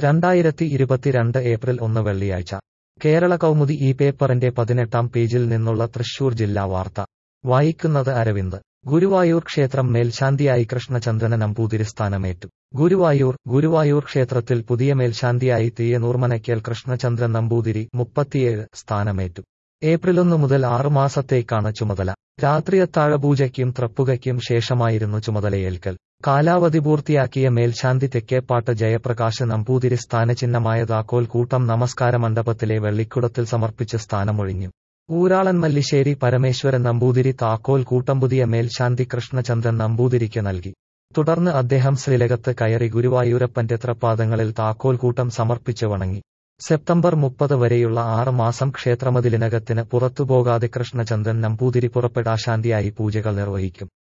രണ്ടായിരത്തി ഇരുപത്തിരണ്ട് ഏപ്രിൽ ഒന്ന് വെള്ളിയാഴ്ച കേരള കൗമുദി ഈ പേപ്പറിന്റെ പതിനെട്ടാം പേജിൽ നിന്നുള്ള തൃശൂർ ജില്ലാ വാർത്ത വായിക്കുന്നത് അരവിന്ദ് ഗുരുവായൂർ ക്ഷേത്രം മേൽശാന്തിയായി കൃഷ്ണചന്ദ്രന നമ്പൂതിരി സ്ഥാനമേറ്റു ഗുരുവായൂർ ഗുരുവായൂർ ക്ഷേത്രത്തിൽ പുതിയ മേൽശാന്തിയായി തീയനൂർമനയ്ക്കൽ കൃഷ്ണചന്ദ്രൻ നമ്പൂതിരി മുപ്പത്തിയേഴ് സ്ഥാനമേറ്റു ഏപ്രിൽ ഒന്ന് മുതൽ ആറുമാസത്തേക്കാണ് ചുമതല രാത്രിയത്താഴപൂജയ്ക്കും ത്രപ്പുകയ്ക്കും ശേഷമായിരുന്നു ചുമതലയേൽക്കൽ കാലാവധി പൂർത്തിയാക്കിയ മേൽശാന്തി തെക്കേപ്പാട്ട് ജയപ്രകാശ് നമ്പൂതിരി സ്ഥാനചിഹ്നമായ താക്കോൽ കൂട്ടം നമസ്കാര മണ്ഡപത്തിലെ വെള്ളിക്കുടത്തിൽ സമർപ്പിച്ച് സ്ഥാനമൊഴിഞ്ഞു ഊരാളൻ മല്ലിശ്ശേരി പരമേശ്വരൻ നമ്പൂതിരി താക്കോൽ കൂട്ടം പുതിയ മേൽശാന്തി കൃഷ്ണചന്ദ്രൻ നമ്പൂതിരിക്ക് നൽകി തുടർന്ന് അദ്ദേഹം ശ്രീലകത്ത് കയറി ഗുരുവായൂരപ്പന്റെ ത്രപാദങ്ങളിൽ താക്കോൽ കൂട്ടം സമർപ്പിച്ച് വണങ്ങി സെപ്റ്റംബർ മുപ്പത് വരെയുള്ള ആറ് മാസം ക്ഷേത്രമതിലിനകത്തിന് പുറത്തുപോകാതെ കൃഷ്ണചന്ദ്രൻ നമ്പൂതിരി പുറപ്പെടാശാന്തിയായി പൂജകൾ നിർവഹിക്കും